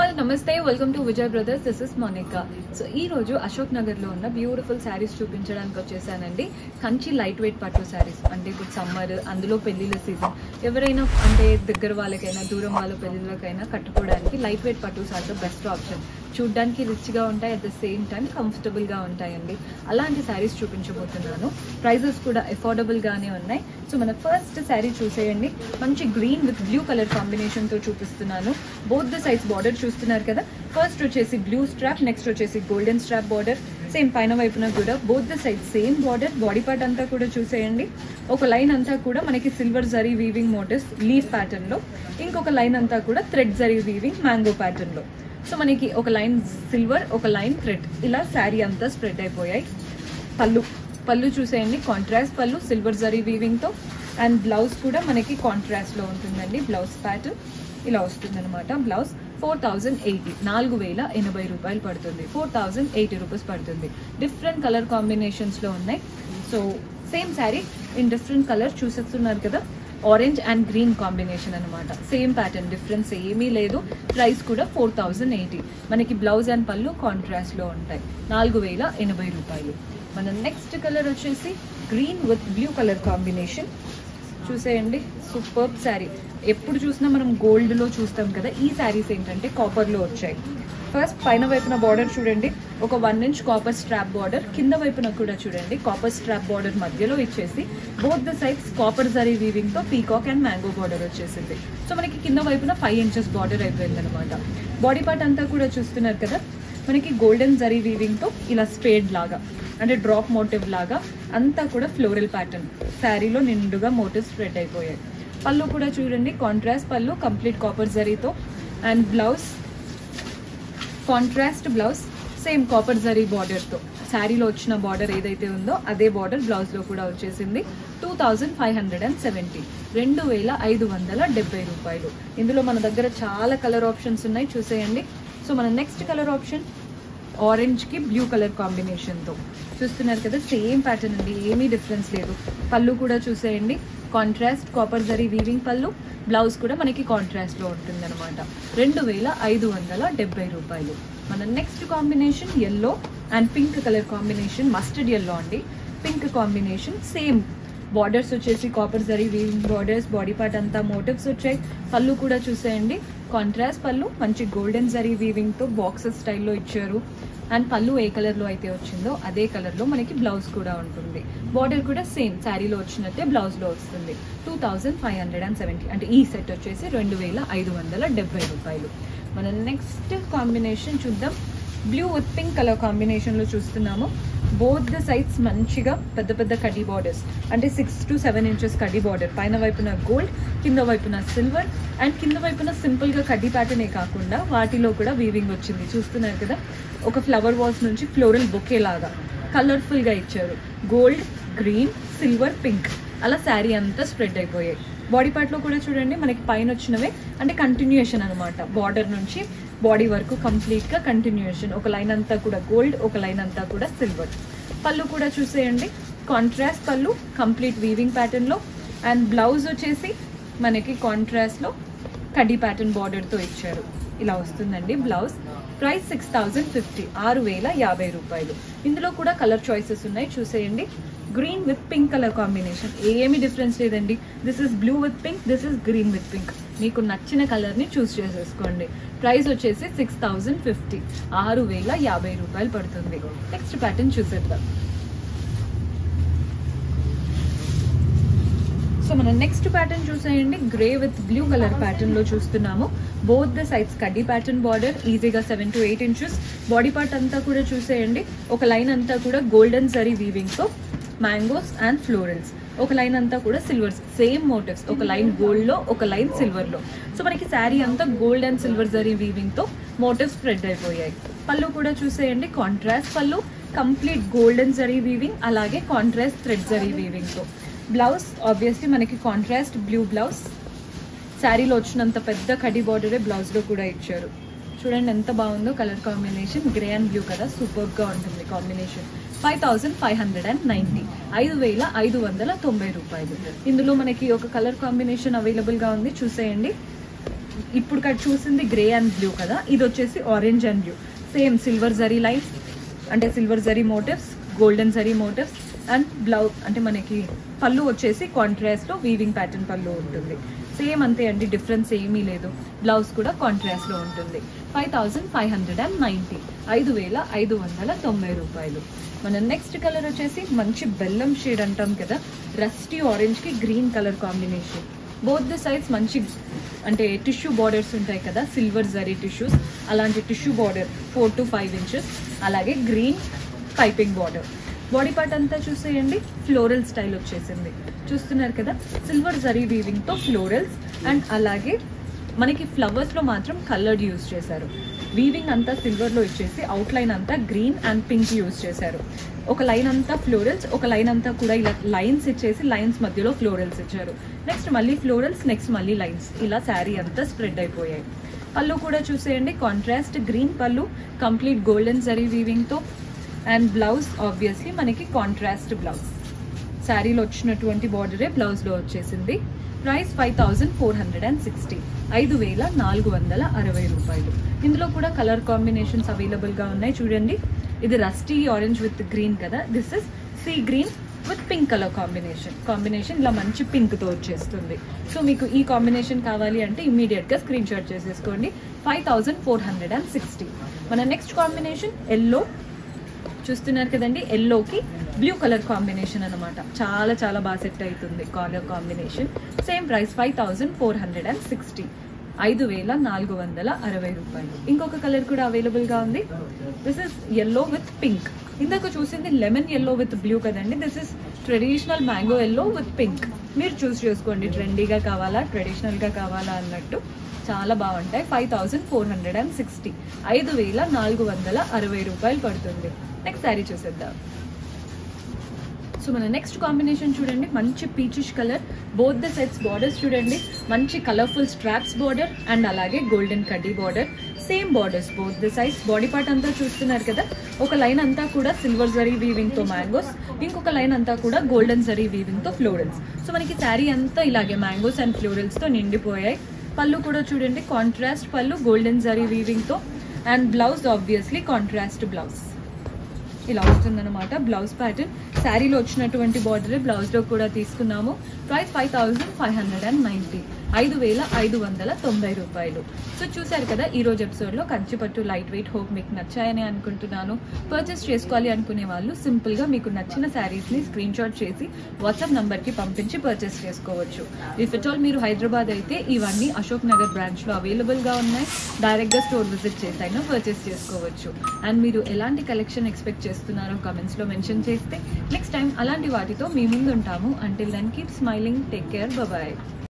all నమస్తే welcome to Vijay brothers this is Monika so ఈ రోజు అశోక్ నగర్ లో ఉన్న బ్యూటిఫుల్ శారీస్ చూపించడానికి వచ్చేసానండి కంచి లైట్ వెయిట్ పట్టు శారీస్ అంటే ఇప్పుడు సమ్మర్ అందులో పెళ్లిళ్ళ సీజన్ ఎవరైనా అంటే దగ్గర వాళ్ళకైనా దూరం వాళ్ళ పెళ్లిళ్ళకైనా కట్టుకోవడానికి లైట్ వెయిట్ పట్టు శారీస్ బెస్ట్ ఆప్షన్ చూడ్డానికి రిచ్గా ఉంటాయి అట్ ద సేమ్ టైం కంఫర్టబుల్గా ఉంటాయండి అలాంటి శారీస్ చూపించబోతున్నాను ప్రైజెస్ కూడా అఫోర్డబుల్గానే ఉన్నాయి సో మన ఫస్ట్ శారీ చూసేయండి మంచి గ్రీన్ విత్ బ్లూ కలర్ కాంబినేషన్తో చూపిస్తున్నాను బోత్ ద సైజ్ బార్డర్ చూస్తున్నారు కదా ఫస్ట్ వచ్చేసి బ్లూ స్ట్రాప్ నెక్స్ట్ వచ్చేసి గోల్డెన్ స్ట్రాప్ బార్డర్ సేమ్ పైన వైపున కూడా both the size same border body part అంతా కూడా చూసేయండి ఒక లైన్ అంతా కూడా మనకి silver zari weaving motifs leaf ప్యాటర్న్లో ఇంకొక లైన్ అంతా కూడా థ్రెడ్ జరీ వీవింగ్ మ్యాంగో ప్యాటర్న్లో సో మనకి ఒక లైన్ సిల్వర్ ఒక లైన్ థ్రెడ్ ఇలా శారీ అంతా స్ప్రెడ్ అయిపోయాయి పళ్ళు పళ్ళు చూసేయండి కాంట్రాస్ట్ పళ్ళు సిల్వర్ జరీ వీవింగ్తో అండ్ బ్లౌజ్ కూడా మనకి కాంట్రాస్ట్లో ఉంటుందండి బ్లౌజ్ ప్యాటర్న్ ఇలా వస్తుంది అనమాట బ్లౌజ్ ఫోర్ థౌజండ్ ఎయిటీ నాలుగు వేల ఎనభై రూపాయలు పడుతుంది ఫోర్ థౌజండ్ ఎయిటీ రూపీస్ పడుతుంది డిఫరెంట్ కలర్ కాంబినేషన్స్లో ఉన్నాయి so same sari in different colour చూసేస్తున్నారు కదా ఆరెంజ్ అండ్ గ్రీన్ కాంబినేషన్ అనమాట సేమ్ ప్యాటర్న్ డిఫరెన్స్ ఏమీ లేదు ప్రైస్ కూడా ఫోర్ థౌజండ్ ఎయిటీ మనకి బ్లౌజ్ అండ్ పళ్ళు కాంట్రాస్ట్లో ఉంటాయి నాలుగు వేల ఎనభై రూపాయలు మన నెక్స్ట్ కలర్ వచ్చేసి green with blue colour combination చూసేయండి సూపర్ శారీ ఎప్పుడు చూసినా మనం గోల్డ్లో చూస్తాం కదా ఈ శారీస్ ఏంటంటే కాపర్లో వచ్చాయి ఫస్ట్ పైన వైపున బార్డర్ చూడండి ఒక one inch copper strap border కింద వైపున కూడా చూడండి కాపర్ స్ట్రాప్ బార్డర్ మధ్యలో ఇచ్చేసి both the sides copper zari వీవింగ్తో పీకాక్ అండ్ మ్యాంగో బార్డర్ వచ్చేసింది సో మనకి కింద వైపున ఫైవ్ ఇంచెస్ బార్డర్ అయిపోయింది అనమాట బాడీ పార్ట్ అంతా కూడా చూస్తున్నారు కదా మనకి గోల్డెన్ జరీ వీవింగ్తో ఇలా స్ట్రేడ్ లాగా అంటే డ్రాప్ మోటివ్ లాగా అంతా కూడా ఫ్లోరల్ ప్యాటర్న్ శారీలో నిండుగా మోటివ్ స్ప్రెడ్ అయిపోయాయి పళ్ళు కూడా చూడండి కాంట్రాస్ట్ పళ్ళు కంప్లీట్ కాపర్ జరీతో and blouse contrast blouse same copper zari బార్డర్తో శారీలో వచ్చిన బార్డర్ ఏదైతే ఉందో అదే బార్డర్ బ్లౌజ్లో కూడా వచ్చేసింది two thousand five hundred and seventy రెండు వేల ఐదు వందల డెబ్బై రూపాయలు ఇందులో మన దగ్గర చాలా కలర్ ఆప్షన్స్ ఉన్నాయి చూసేయండి సో మన నెక్స్ట్ కలర్ ఆప్షన్ ఆరెంజ్కి బ్లూ కలర్ కాంబినేషన్తో చూస్తున్నారు కదా సేమ్ ప్యాటర్న్ అండి ఏమీ డిఫరెన్స్ లేదు పళ్ళు కూడా చూసేయండి కాంట్రాస్ట్ కాపర్ జరీ వీవింగ్ పళ్ళు బ్లౌజ్ కూడా మనకి కాంట్రాస్ట్లో ఉంటుంది అనమాట రెండు వేల ఐదు వందల డెబ్బై రూపాయలు మన next combination yellow and pink colour combination mustard yellow అండి పింక్ కాంబినేషన్ సేమ్ బార్డర్స్ వచ్చేసి copper zari weaving borders body part అంతా మోటివ్స్ వచ్చాయి పళ్ళు కూడా చూసేయండి కాంట్రాస్ట్ పళ్ళు మంచి గోల్డెన్ జరీ వీవింగ్తో బాక్సెస్ స్టైల్లో ఇచ్చారు అండ్ పళ్ళు ఏ కలర్లో అయితే వచ్చిందో అదే కలర్లో మనకి బ్లౌజ్ కూడా ఉంటుంది బార్డర్ కూడా సేమ్ శారీలో వచ్చినట్టే బ్లౌజ్లో వస్తుంది two thousand five hundred and seventy అంటే ఈ సెట్ వచ్చేసి రెండు వేల ఐదు వందల డెబ్బై రూపాయలు మన నెక్స్ట్ కాంబినేషన్ చూద్దాం బ్లూ విత్ పింక్ కలర్ కాంబినేషన్లో చూస్తున్నాము బోత్ ద సైడ్స్ మంచిగా పెద్ద పెద్ద కడ్డీ బార్డర్స్ అంటే సిక్స్ టు సెవెన్ ఇంచెస్ కడ్డీ బార్డర్ పైన వైపున గోల్డ్ కింద వైపున సిల్వర్ అండ్ కింద వైపున సింపుల్గా కడ్డీ ప్యాటర్నే కాకుండా వాటిలో కూడా వీవింగ్ వచ్చింది చూస్తున్నారు కదా ఒక ఫ్లవర్ వాల్స్ నుంచి ఫ్లోరల్ బొకే లాగా కలర్ఫుల్గా ఇచ్చారు గోల్డ్ గ్రీన్ సిల్వర్ పింక్ అలా శారీ అంతా స్ప్రెడ్ అయిపోయాయి బాడీ పార్ట్లో కూడా చూడండి మనకి పైన వచ్చినవే అంటే కంటిన్యూషన్ అనమాట బార్డర్ నుంచి బాడీ వరకు కంప్లీట్గా కంటిన్యూషన్ ఒక లైన్ అంతా కూడా గోల్డ్ ఒక లైన్ అంతా కూడా సిల్వర్ పళ్ళు కూడా చూసేయండి కాంట్రాస్ట్ పళ్ళు కంప్లీట్ వీవింగ్ ప్యాటర్న్లో అండ్ బ్లౌజ్ వచ్చేసి మనకి కాంట్రాస్ట్లో కడ్డీ ప్యాటర్న్ బార్డర్తో ఇచ్చారు ఇలా వస్తుందండి blouse price six thousand fifty ఆరు వేల యాభై రూపాయలు ఇందులో కూడా కలర్ చాయిసెస్ ఉన్నాయి చూసేయండి green with pink colour combination ఏమి డిఫరెన్స్ లేదండి this is blue with pink this is green with pink మీకు నచ్చిన కలర్ని చూస్ చేసేసుకోండి ప్రైస్ వచ్చేసి సిక్స్ థౌజండ్ ఫిఫ్టీ ఆరు వేల యాభై రూపాయలు పడుతుంది నెక్స్ట్ ప్యాటర్న్ చూసేద్దాం సో మనం నెక్స్ట్ ప్యాటర్న్ చూసేయండి grey with blue colour pattern లో చూస్తున్నాము బోత్ ద సైడ్స్ కడ్డీ ప్యాటర్న్ బార్డర్ ఈజీగా seven to eight inches body part అంతా కూడా చూసేయండి ఒక లైన్ అంతా కూడా గోల్డెన్ జరీ వీవింగ్ తో మ్యాంగోస్ అండ్ ఫ్లోరల్స్ ఒక లైన్ అంతా కూడా సిల్వర్స్ సేమ్ మోటివ్స్ ఒక లైన్ గోల్డ్ లో ఒక లైన్ సిల్వర్ లో సో మనకి శారీ అంతా gold and silver zari weaving తో మోటివ్స్ స్ప్రెడ్ అయిపోయాయి పళ్ళు కూడా చూసేయండి కాంట్రాస్ట్ పళ్ళు కంప్లీట్ గోల్డెన్ జరీ వీవింగ్ అలాగే కాంట్రాస్ట్ థ్రెడ్ జరీ వీవింగ్ తో బ్లౌజ్ ఆబ్వియస్లీ మనకి కాంట్రాస్ట్ బ్లూ బ్లౌజ్ శారీలో వచ్చినంత పెద్ద కడి బార్డరే బ్లౌజ్లో కూడా ఇచ్చారు చూడండి ఎంత బాగుందో colour combination grey and blue కదా సూపర్గా ఉంటుంది combination five thousand five hundred and ninety ఐదు వేల ఐదు వందల తొంభై రూపాయలు ఇందులో మనకి ఒక కలర్ కాంబినేషన్ అవైలబుల్గా ఉంది చూసేయండి ఇప్పుడు ఇక్కడ చూసింది గ్రే అండ్ బ్లూ కదా ఇది వచ్చేసి orange and blue same silver zari line అంటే silver zari motifs golden zari motifs and blouse అంటే మనకి పళ్ళు వచ్చేసి కాంట్రాస్ట్లో వీవింగ్ ప్యాటర్న్ పళ్ళు ఉంటుంది సేమ్ అంతే అండి డిఫరెన్స్ ఏమీ లేదు బ్లౌజ్ కూడా కాంట్రాస్ట్లో ఉంటుంది five thousand five hundred and ninety ఐదు వేల ఐదు వందల తొంభై రూపాయలు మన నెక్స్ట్ కలర్ వచ్చేసి మంచి బెల్లం షేడ్ అంటాం కదా రస్టీ ఆరెంజ్కి green colour combination both the sides మంచి అంటే టిష్యూ బార్డర్స్ ఉంటాయి కదా సిల్వర్ జరీ టిష్యూస్ అలాంటి tissue border four to five inches అలాగే green piping border body part అంతా చూసేయండి ఫ్లోరల్ స్టైల్ వచ్చేసింది చూస్తున్నారు కదా సిల్వర్ జరీ వీవింగ్తో ఫ్లోరల్స్ అండ్ అలాగే మనకి ఫ్లవర్స్లో మాత్రం కలర్డ్ యూస్ చేశారు వీవింగ్ అంతా సిల్వర్లో ఇచ్చేసి అవుట్ లైన్ అంతా గ్రీన్ అండ్ పింక్ యూస్ చేశారు ఒక లైన్ అంతా ఫ్లోరల్స్ ఒక లైన్ అంతా కూడా ఇలా లైన్స్ ఇచ్చేసి లైన్స్ మధ్యలో ఫ్లోరల్స్ ఇచ్చారు నెక్స్ట్ మళ్ళీ ఫ్లోరల్స్ నెక్స్ట్ మళ్ళీ లైన్స్ ఇలా శారీ అంతా స్ప్రెడ్ అయిపోయాయి పళ్ళు కూడా చూసేయండి కాంట్రాస్ట్ గ్రీన్ పళ్ళు కంప్లీట్ గోల్డెన్ జరీ వీవింగ్తో అండ్ బ్లౌజ్ ఆబ్వియస్లీ మనకి కాంట్రాస్ట్ బ్లౌజ్ శారీలో వచ్చినటువంటి బార్డరే బ్లౌజ్లో వచ్చేసింది price five thousand four hundred and sixty ఐదు వేల నాలుగు వందల అరవై రూపాయలు ఇందులో కూడా కలర్ కాంబినేషన్స్ అవైలబుల్గా ఉన్నాయి చూడండి ఇది రస్టీ ఆరెంజ్ విత్ గ్రీన్ కదా this is sea green with pink colour combination combination ఇలా మంచి పింక్తో వచ్చేస్తుంది సో మీకు ఈ కాంబినేషన్ కావాలి అంటే ఇమీడియట్గా స్క్రీన్ షాట్ చేసేసుకోండి five thousand four hundred and sixty మన నెక్స్ట్ కాంబినేషన్ ఎల్లో చూస్తున్నారు కదండి ఎల్లోకి బ్లూ కలర్ కాంబినేషన్ అనమాట చాలా చాలా బాగా సెట్ అవుతుంది colour combination same price five thousand four hundred and sixty ఐదు వేల నాలుగు వందల అరవై రూపాయలు ఇంకొక కలర్ కూడా అవైలబుల్గా ఉంది this is yellow with pink ఇందాక చూసింది లెమన్ ఎల్లో విత్ బ్లూ కదండి this is traditional mango yellow with pink మీరు చూస్ చేసుకోండి ట్రెండీగా కావాలా ట్రెడిషనల్గా కావాలా అన్నట్టు చాలా బాగుంటాయి five thousand four hundred and sixty ఐదు వేల నాలుగు వందల అరవై రూపాయలు పడుతుంది నెక్స్ట్ శారీ చూసేద్దాం సో మన నెక్స్ట్ కాంబినేషన్ చూడండి మంచి peachish colour both the sets borders చూడండి మంచి కలర్ఫుల్ స్ట్రాప్స్ బార్డర్ అండ్ అలాగే గోల్డెన్ కడ్డీ border same borders both the size body part అంతా చూస్తున్నారు కదా ఒక లైన్ అంతా కూడా సిల్వర్ జరీ వీవింగ్తో మ్యాంగోస్ ఇంకొక లైన్ అంతా కూడా గోల్డెన్ జరీ వీవింగ్తో ఫ్లోరల్స్ సో మనకి శారీ అంతా ఇలాగే మ్యాంగోస్ అండ్ ఫ్లోరల్స్తో నిండిపోయాయి పళ్ళు కూడా చూడండి కాంట్రాస్ట్ పళ్ళు గోల్డెన్ జరీ వీవింగ్తో and blouse obviously contrast blouse ఇలా వస్తుందన్నమాట బ్లౌజ్ ప్యాటర్న్ శారీలో వచ్చినటువంటి బార్డర్ బ్లౌజ్లో కూడా తీసుకున్నాము price five thousand five hundred and ninety ఐదు వేల ఐదు వందల తొంభై రూపాయలు సో చూశారు కదా ఈ రోజు ఎపిసోడ్లో కంచిపట్టు లైట్ వెయిట్ హోప్ మీకు నచ్చాయని అనుకుంటున్నాను పర్చేస్ చేసుకోవాలి అనుకునే వాళ్ళు సింపుల్గా మీకు నచ్చిన శారీస్ని స్క్రీన్ షాట్ చేసి వాట్సాప్ నంబర్కి పంపించి పర్చేస్ చేసుకోవచ్చు ఇఫ్ ఇట్ ఆల్ మీరు హైదరాబాద్ అయితే ఇవన్నీ అశోక్ నగర్ బ్రాంచ్లో అవైలబుల్గా ఉన్నాయి డైరెక్ట్గా స్టోర్ విజిట్ చేసి అయినా పర్చేస్ చేసుకోవచ్చు అండ్ మీరు ఎలాంటి కలెక్షన్ ఎక్స్పెక్ట్ చేస్తున్నారో కమెంట్స్లో మెన్షన్ చేస్తే నెక్స్ట్ టైం అలాంటి వాటితో మీ ముందు ఉంటాము until then keep smiling take care bye